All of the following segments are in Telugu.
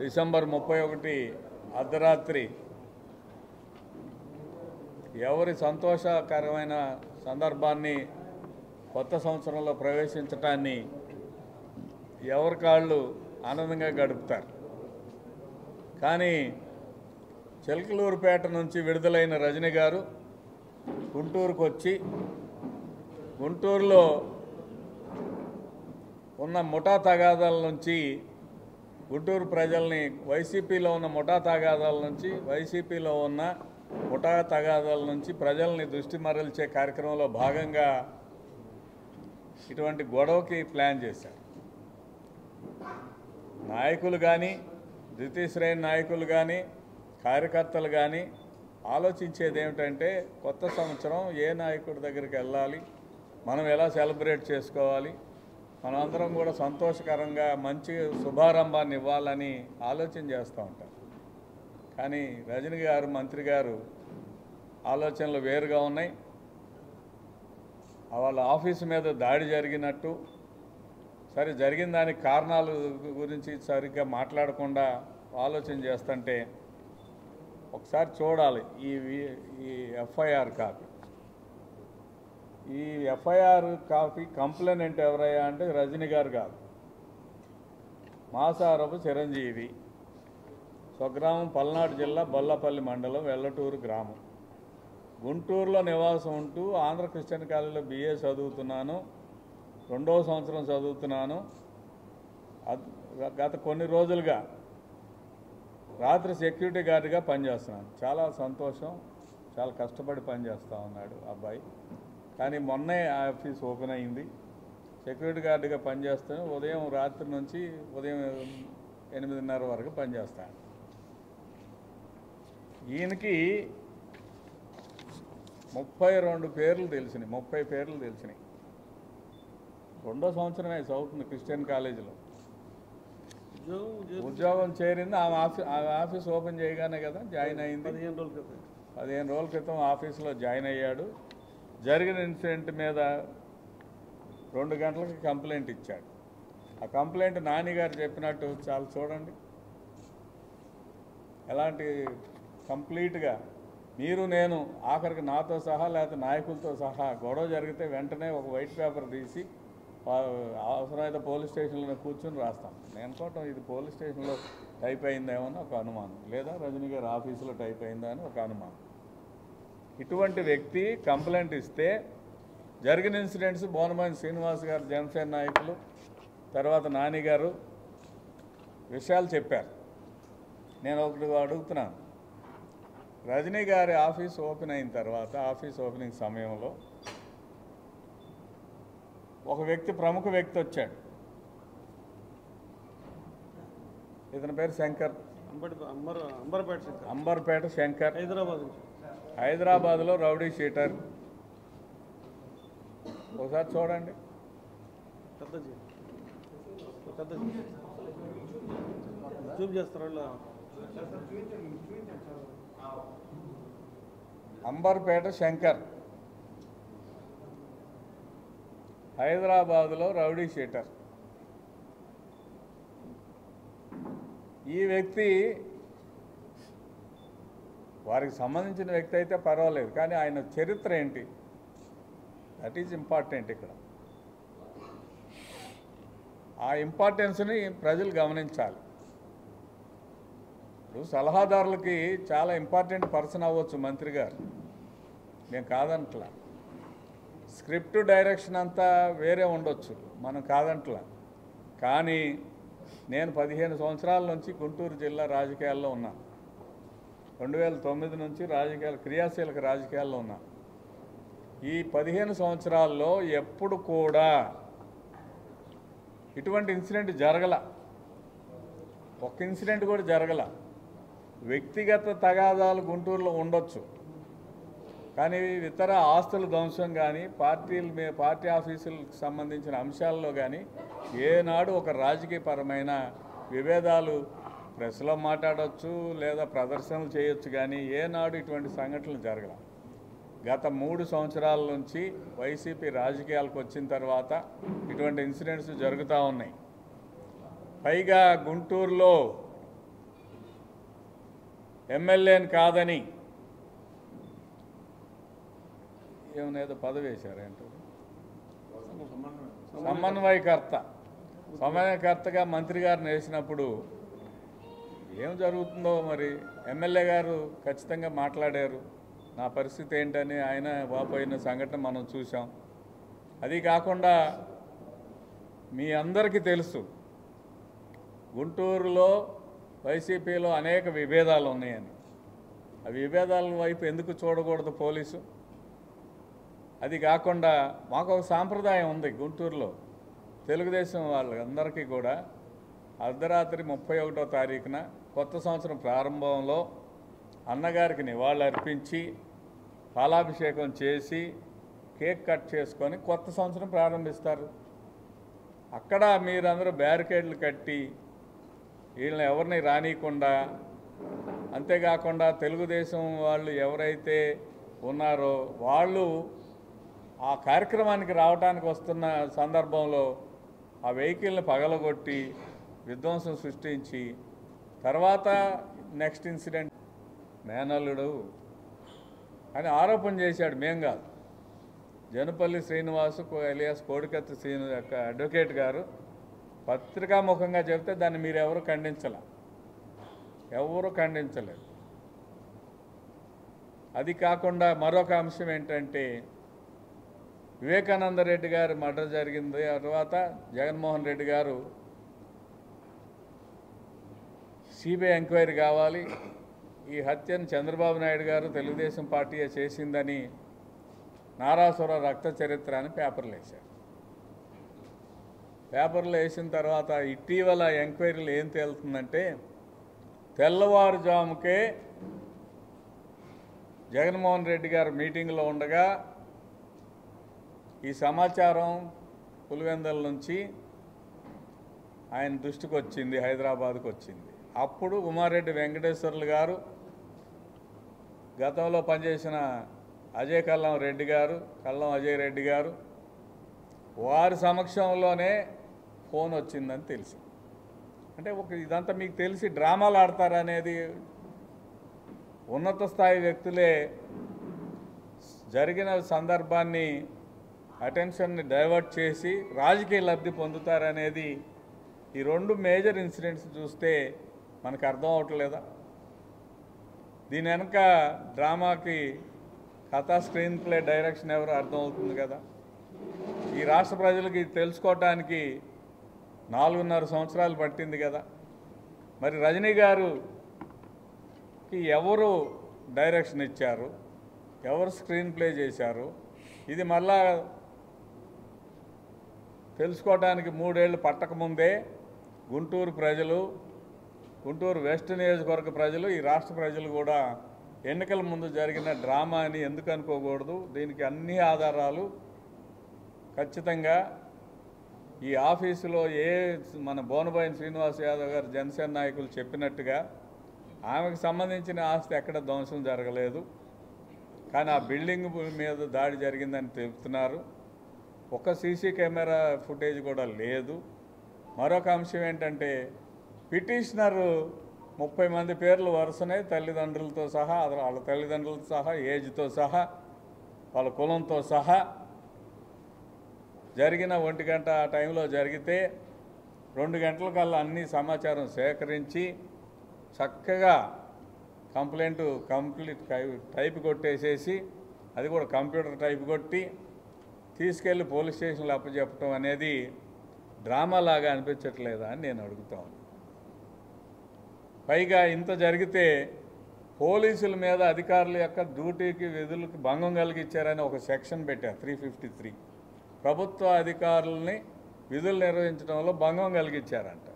డిసెంబర్ ముప్పై ఒకటి అర్ధరాత్రి ఎవరి సంతోషకరమైన సందర్భాన్ని కొత్త సంవత్సరంలో ప్రవేశించటాన్ని ఎవరి కాళ్ళు ఆనందంగా గడుపుతారు కానీ చిలకలూరుపేట నుంచి విడుదలైన రజనీ గారు గుంటూరుకు వచ్చి గుంటూరులో ఉన్న ముఠా తగాదాల నుంచి గుంటూరు ప్రజల్ని వైసీపీలో ఉన్న ముఠా తగాదాల నుంచి వైసీపీలో ఉన్న ముఠా తగాదాల నుంచి ప్రజల్ని దృష్టి మరల్చే కార్యక్రమంలో భాగంగా ఇటువంటి గొడవకి ప్లాన్ చేశారు నాయకులు కానీ ద్వితీయ శ్రేణి నాయకులు కానీ కార్యకర్తలు కానీ ఆలోచించేది ఏమిటంటే కొత్త సంవత్సరం ఏ నాయకుడి దగ్గరికి వెళ్ళాలి మనం ఎలా సెలబ్రేట్ చేసుకోవాలి మనమందరం కూడా సంతోషకరంగా మంచి శుభారంభాన్ని ఇవ్వాలని ఆలోచన చేస్తూ ఉంటాం కానీ రజనీ గారు మంత్రి గారు ఆలోచనలు వేరుగా ఉన్నాయి వాళ్ళ ఆఫీసు మీద దాడి జరిగినట్టు సరే జరిగిన దానికి కారణాలు గురించి సరిగ్గా మాట్లాడకుండా ఆలోచన చేస్తుంటే ఒకసారి చూడాలి ఈ వి- ఈ ఎఫ్ఐఆర్ కాపీ ఈ ఎఫ్ఐఆర్ కాపీ కంప్లైనెంట్ ఎవరయ్యా అంటే రజనీ గారు కాదు మాసారపు చిరంజీవి స్వగ్రామం పల్నాడు జిల్లా బొల్లపల్లి మండలం వెల్లటూరు గ్రామం గుంటూరులో నివాసం ఉంటూ ఆంధ్ర క్రిస్టియన్ కాలేజీలో బిఏ చదువుతున్నాను రెండవ సంవత్సరం చదువుతున్నాను అద్- గత కొన్ని రోజులుగా రాత్రి సెక్యూరిటీ గార్డుగా పనిచేస్తున్నాను చాలా సంతోషం చాలా కష్టపడి పనిచేస్తూ ఉన్నాడు అబ్బాయి కానీ మొన్నే ఆ ఆఫీస్ ఓపెన్ అయింది సెక్యూరిటీ గార్డుగా పనిచేస్తాను ఉదయం రాత్రి నుంచి ఉదయం ఎనిమిదిన్నర వరకు పనిచేస్తాను ఈయనకి ముప్పై రెండు పేర్లు తెలిసినాయి ముప్పై పేర్లు తెలిసినాయి రెండో సంవత్సరమే చదువుతుంది క్రిస్టియన్ కాలేజీలో ఉద్యోగం ఉద్యోగం ఉద్యోగం చేరింది ఆమె ఆఫీస్ ఆమె ఆఫీస్ ఓపెన్ చేయగానే కదా జాయిన్ అయింది పదిహేను రోజుల క్రితం పదిహేను రోజుల క్రితం ఆఫీస్లో జాయిన్ అయ్యాడు జరిగిన ఇన్సిడెంట్ మీద రెండు గంటలకి కంప్లైంట్ ఇచ్చాడు ఆ కంప్లైంట్ నానిగారు చెప్పినట్టు చాలా చూడండి ఎలాంటి కంప్లీట్గా మీరు నేను ఆఖరికి నాతో సహా లేకపోతే నాయకులతో సహా గొడవ జరిగితే వెంటనే ఒక వైట్ పేపర్ తీసి వా- అవసరమైతే పోలీస్ స్టేషన్లో కూర్చొని రాస్తాం నేను అనుకోవటం ఇది పోలీస్ స్టేషన్లో టైప్ అయిందేమో అని ఒక అనుమానం లేదా రజనీ గారి ఆఫీసులో టైప్ అయిందా అని ఒక అనుమానం ఇటువంటి వ్యక్తి కంప్లైంట్ ఇస్తే జరిగిన ఇన్సిడెంట్స్ బోనమని శ్రీనివాస్ గారు జనసేన నాయకులు తర్వాత నాని గారు విషయాలు చెప్పారు నేను ఒకటి అడుగుతున్నాను రజనీ గారి ఆఫీస్ ఓపెన్ అయిన తర్వాత ఆఫీస్ ఓపెనింగ్ సమయంలో ఒక వ్యక్తి ప్రముఖ వ్యక్తి వచ్చాడు ఇతని పేరు శంకర్ అంబటి అంబర్ అంబర్పేట శంకర్ అంబర్పేట శంకర్ హైదరాబాద్ నుంచి హైదరాబాద్లో రౌడీ షీటర్ ఒకసారి చూడండి పెద్ద జీ పెద్ద జీ జూమ్ చేస్తారు ఇలా అంబర్పేట శంకర్ హైదరాబాదులో రౌడీ షీటర్ ఈ వ్యక్తి వారికి సంబంధించిన వ్యక్తి అయితే పర్వాలేదు కానీ ఆయన చరిత్ర ఏంటి దట్ ఈజ్ ఇంపార్టెంట్ ఇక్కడ ఆ ఇంపార్టెన్స్ని ప్రజలు గమనించాలి ఇప్పుడు సలహాదారులకి చాలా ఇంపార్టెంట్ పర్సన్ అవ్వచ్చు మంత్రి గారు నేను కాదంట్లా స్క్రిప్ట్ డైరెక్షన్ అంతా వేరే ఉండొచ్చు మనం కాదంట్లా కానీ నేను పదిహేను సంవత్సరాల నుంచి గుంటూరు జిల్లా రాజకీయాల్లో ఉన్నా రెండు వేల తొమ్మిది నుంచి రాజకీయాలు క్రియాశీలక రాజకీయాల్లో ఉన్నా ఈ పదిహేను సంవత్సరాల్లో ఎప్పుడు కూడా ఇటువంటి ఇన్సిడెంట్ జరగల ఒక్క ఇన్సిడెంట్ కూడా జరగల వ్యక్తిగత తగాదాలు గుంటూరులో ఉండొచ్చు కానీ ఇతర ఆస్తుల ధ్వంసం కానీ పార్టీల మీద పార్టీ ఆఫీసులకు సంబంధించిన అంశాల్లో కానీ ఏనాడు ఒక రాజకీయపరమైన విభేదాలు ప్రెస్లో మాట్లాడవచ్చు లేదా ప్రదర్శనలు చేయొచ్చు కానీ ఏనాడు ఇటువంటి సంఘటనలు జరగల గత మూడు సంవత్సరాల నుంచి వైసీపీ రాజకీయాలకు వచ్చిన తర్వాత ఇటువంటి ఇన్సిడెంట్స్ జరుగుతూ ఉన్నాయి పైగా గుంటూరులో ఎమ్మెల్యేని కాదని ఏమైనా ఏదో పదవి వేశారు ఏంటో సమన్వయకర్త సమన్వయకర్తగా మంత్రి గారిని వేసినప్పుడు ఏం జరుగుతుందో మరి ఎమ్మెల్యే గారు ఖచ్చితంగా మాట్లాడారు నా పరిస్థితి ఏంటని ఆయన వాపోయిన సంఘటన మనం చూసాం అది కాకుండా మీ అందరికీ తెలుసు గుంటూరులో వైసీపీలో అనేక విభేదాలు ఉన్నాయని ఆ విభేదాల వైపు ఎందుకు చూడకూడదు పోలీసు అది కాకుండా మాకు ఒక సాంప్రదాయం ఉంది గుంటూరులో తెలుగుదేశం వాళ్ళందరికీ కూడా అర్ధరాత్రి ముప్పై ఒకటో తారీఖున కొత్త సంవత్సరం ప్రారంభంలో అన్నగారికి నివాళులు అర్పించి పాలాభిషేకం చేసి కేక్ కట్ చేసుకొని కొత్త సంవత్సరం ప్రారంభిస్తారు అక్కడ మీరందరూ బ్యారికేడ్లు కట్టి వీళ్ళని ఎవరిని రానియకుండా అంతేకాకుండా తెలుగుదేశం వాళ్ళు ఎవరైతే ఉన్నారో వాళ్ళు ఆ కార్యక్రమానికి రావడానికి వస్తున్న సందర్భంలో ఆ వెహికల్ని పగలగొట్టి విధ్వంసం సృష్టించి తర్వాత నెక్స్ట్ ఇన్సిడెంట్ మేనల్లుడు అని ఆరోపణ చేశాడు మేం కాదు జనపల్లి శ్రీనివాసు ఎలియాస్ కోడికత్తి శ్రీను యొక్క అడ్వకేట్ గారు పత్రికాముఖంగా చెప్తే దాన్ని మీరు ఎవరు ఖండించలే ఎవరు ఖండించలేదు అది కాకుండా మరొక అంశం ఏంటంటే వివేకానంద రెడ్డి గారి మర్డర్ జరిగింది తర్వాత జగన్మోహన్ రెడ్డి గారు సిబిఐ ఎంక్వైరీ కావాలి ఈ హత్యను చంద్రబాబు నాయుడు గారు తెలుగుదేశం పార్టీయే చేసిందని నారాసుర రక్త చరిత్ర అని పేపర్లు వేశారు పేపర్లు వేసిన తర్వాత ఇటీవల ఎంక్వైరీలు ఏం తేలుతుందంటే తెల్లవారుజాముకే జగన్మోహన్ రెడ్డి గారు మీటింగ్లో ఉండగా ఈ సమాచారం పులివెందల నుంచి ఆయన దృష్టికి వచ్చింది హైదరాబాద్కు వచ్చింది అప్పుడు ఉమారెడ్డి వెంకటేశ్వర్లు గారు గతంలో పనిచేసిన అజయ్ కల్లం రెడ్డి గారు కల్లం అజయ్ రెడ్డి గారు వారి సమక్షంలోనే ఫోన్ వచ్చిందని తెలిసి అంటే ఒక ఇదంతా మీకు తెలిసి డ్రామాలు ఆడతారనేది ఉన్నత స్థాయి వ్యక్తులే జరిగిన సందర్భాన్ని అటెన్షన్ని డైవర్ట్ చేసి రాజకీయ లబ్ధి పొందుతారనేది ఈ రెండు మేజర్ ఇన్సిడెంట్స్ చూస్తే మనకు అర్థం అవట్లేదా దీని వెనక డ్రామాకి కథా స్క్రీన్ ప్లే డైరెక్షన్ ఎవరు అర్థమవుతుంది కదా ఈ రాష్ట్ర ప్రజలకి ఇది తెలుసుకోవటానికి నాలుగున్నర సంవత్సరాలు పట్టింది కదా మరి రజనీ గారుకి ఎవరు డైరెక్షన్ ఇచ్చారు ఎవరు స్క్రీన్ ప్లే చేశారు ఇది మళ్ళా తెలుసుకోవడానికి మూడేళ్ళు పట్టకముందే గుంటూరు ప్రజలు గుంటూరు వెస్ట్ నియోజకవర్గ ప్రజలు ఈ రాష్ట్ర ప్రజలు కూడా ఎన్నికల ముందు జరిగిన డ్రామా అని ఎందుకు అనుకోకూడదు దీనికి అన్ని ఆధారాలు ఖచ్చితంగా ఈ ఆఫీసులో ఏ మన బోనబోయిన శ్రీనివాస్ యాదవ్ గారు జనసేన నాయకులు చెప్పినట్టుగా ఆమెకు సంబంధించిన ఆస్తి ఎక్కడ ధ్వంసం జరగలేదు కానీ ఆ బిల్డింగ్ మీద దాడి జరిగిందని చెప్తున్నారు ఒక సీసీ కెమెరా ఫుటేజ్ కూడా లేదు మరొక అంశం ఏంటంటే పిటిషనరు ముప్పై మంది పేర్లు వరుసనే తల్లిదండ్రులతో సహా అదే వాళ్ళ తల్లిదండ్రులతో సహా ఏజ్తో సహా వాళ్ళ కులంతో సహా జరిగిన ఒంటి గంట ఆ టైంలో జరిగితే రెండు గంటల కల్లా అన్ని సమాచారం సేకరించి చక్కగా కంప్లైంట్ కంప్లీట్ టై- టైప్ కొట్టేసేసి అది కూడా కంప్యూటర్ టైప్ కొట్టి తీసుకెళ్ళి పోలీస్ స్టేషన్లో అప్పచెప్పటం అనేది డ్రామా లాగా అనిపించట్లేదా అని నేను అడుగుతాను పైగా ఇంత జరిగితే పోలీసుల మీద అధికారుల యొక్క డ్యూటీకి విధులకు భంగం కలిగించారని ఒక సెక్షన్ పెట్టారు త్రీ ఫిఫ్టీ త్రీ ప్రభుత్వ అధికారుల్ని విధులు నిర్వహించడంలో భంగం కలిగించారంట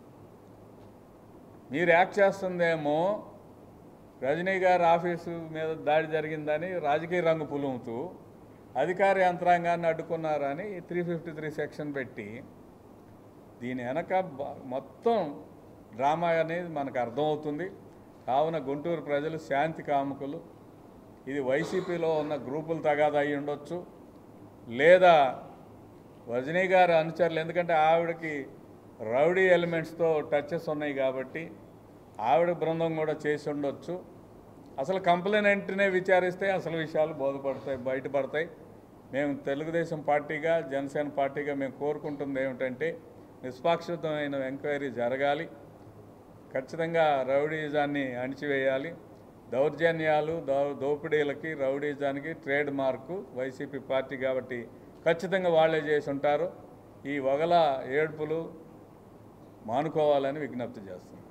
మీరు యాక్ట్ చేస్తుందేమో రజనీ గారి ఆఫీసు మీద దాడి జరిగిందని రాజకీయ రంగు పులుముతూ అధికార యంత్రాంగాన్ని అడ్డుకున్నారని త్రీ ఫిఫ్టీ త్రీ సెక్షన్ పెట్టి దీని వెనక బ- మొత్తం డ్రామా అనేది మనకు అర్థమవుతుంది కావున గుంటూరు ప్రజలు శాంతి కాముకులు ఇది వైసీపీలో ఉన్న గ్రూపులు తగాదా అయి ఉండొచ్చు లేదా రజనీ గారి అనుచరులు ఎందుకంటే ఆవిడకి రౌడీ ఎలిమెంట్స్తో టచెస్ ఉన్నాయి కాబట్టి ఆవిడ బృందం కూడా చేసి ఉండొచ్చు అసలు కంప్లైంట్నే విచారిస్తే అసలు విషయాలు బోధపడతాయి బయటపడతాయి మేము తెలుగుదేశం పార్టీగా జనసేన పార్టీగా మేము కోరుకుంటుంది ఏమిటంటే నిష్పాక్షితమైన ఎంక్వైరీ జరగాలి ఖచ్చితంగా రౌడీజాన్ని అణిచివేయాలి దౌర్జన్యాలు దో దోపిడీలకి రౌడీజానికి ట్రేడ్ మార్కు వైసీపీ పార్టీ కాబట్టి ఖచ్చితంగా వాళ్ళే చేసి ఉంటారు ఈ వగల ఏడుపులు మానుకోవాలని విజ్ఞప్తి చేస్తున్నాం